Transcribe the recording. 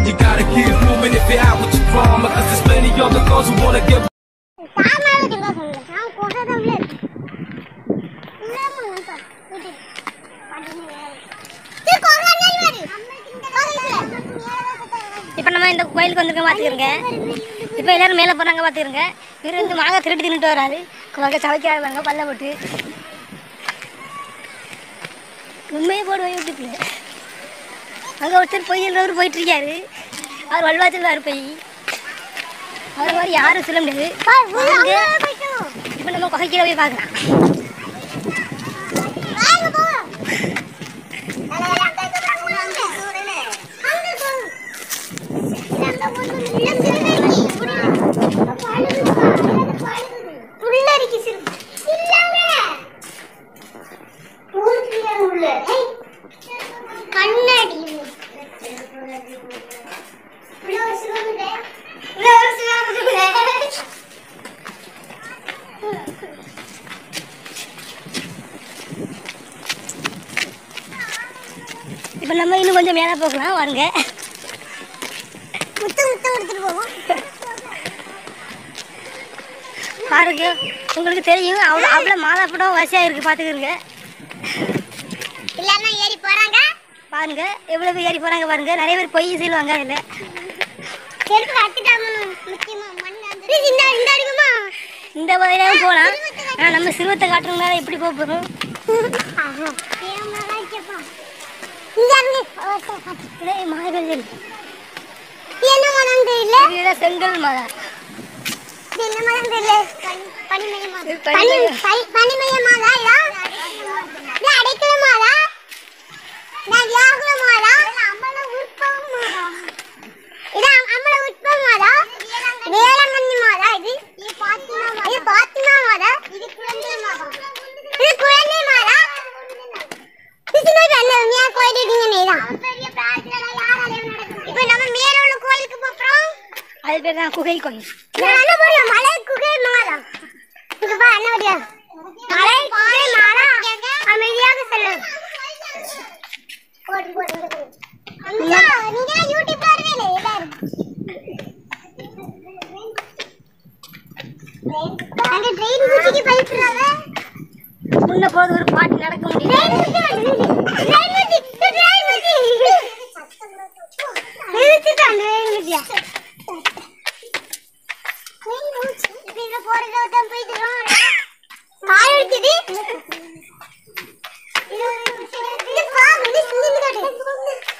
You gotta keep moving if you're out with your drama, cause there's plenty other girls who wanna get சாமான் திரும்ப சொல்லு நான் குகை உள்ள இருக்கு உள்ள போங்க சார் வீட்டுக்கு சரி குகை அண்ணாடி வாரு இப்போ நம்ம இந்த கோயிலுக்கு வந்திருக்க பார்த்துக்கிறங்க இப்போ எல்லாரும் மேலே போகிறாங்க பார்த்துக்கிறங்க இவர் வந்து மாங்காய் திருட்டு தின்னுட்டு வராரு குழந்தை சவைக்காதாங்க பல்ல போட்டு உண்மையே போடுவோம் யூடியூப்ல அங்கே ஒருத்தர் பொய் சொல்றவர் போயிட்டு இருக்காரு அவர் வல்வாச்சிருவார் போய் அவர் மாதிரி யாரும் சொல்ல முடியாது இப்போ நம்ம குகைக்கீழே போய் பார்க்கலாம் வாங்க போவோம் அங்க போவோம் புல்லரிக்கு சிறு இல்லங்க உள்ள கண்ணாடி உள்ள ஒரு சிறுவனுக்கு உள்ள ஒரு சிறுவனுக்கு இப்போ நம்ம இன்னும் கொஞ்சம் மேலே போகலாம் வாருங்க முத்து முத்து எடுத்துட்டு போவோம் பாருங்க உங்களுக்கு தெரியும் அவ்வளோ அவ்வளோ மாதா படம் வசதியாக இருக்குது பார்த்துக்கிறங்க இல்லன்னா ஏறி போறாங்க பாருங்க எவ்வளோ பேர் ஏறி போகிறாங்க பாருங்க நிறைய பேர் பொய் சொல்லுவாங்க அதில் செருப்பு கட்டிட்டாம முக்கியமா மண் அந்த இந்த இந்த அடிக்குமா இந்த வகையிலும் போகலாம் ஆனால் நம்ம சிறுவத்தை காட்டுறதுனால எப்படி போக போகிறோம் இங்க இருந்து மாதங்கள் என்ன மனம் தெரியல இதுதான் செங்கல் மாதா இது என்ன மனம் தெரியல பனிமய மாதா இது பனி பனிமய- பனி- பனிமய மாதா இதா இது அடைக்கல மாதா நான் வியாகுல மாதா அம்மள உற்பவம் மாதா இது அம்மள உற்பவம் மாதா வேளாங்கண்ணி மாதா இது இது பாத்திமா மாதா இது பாத்திமா மாதா இது குழந்தை மாதா இது குழந்தை மாதா இப்ப நம்ம மேல உள்ள கோயிலுக்கு போறோம் அது பேர் தான் குகை கோயில் மலை குகை மாதா இங்க பா என்ன வழியா மலை குகை மாதா அமைதியாக செல்லும் போட்டு போட்டு அம்மா நீங்க யூடியூப்ல வருவீங்களே எல்லாரும் அங்க ட்ரெயின் குச்சிக்கு பயப்படுறாங்க முன்ன போது ஒரு பாட்டு நடக்க முடியல ட்ரெயின் குச்சி வருது ட்ரெயின் குச்சி ட்ரெயின் குச்சி நிறுத்திட்டான் ட்ரெயின் குச்சியா இப்ப போறது ஒருத்தன் போயிட்டு கால் எடுக்குது இது பா முடி சிந்தி காட்டு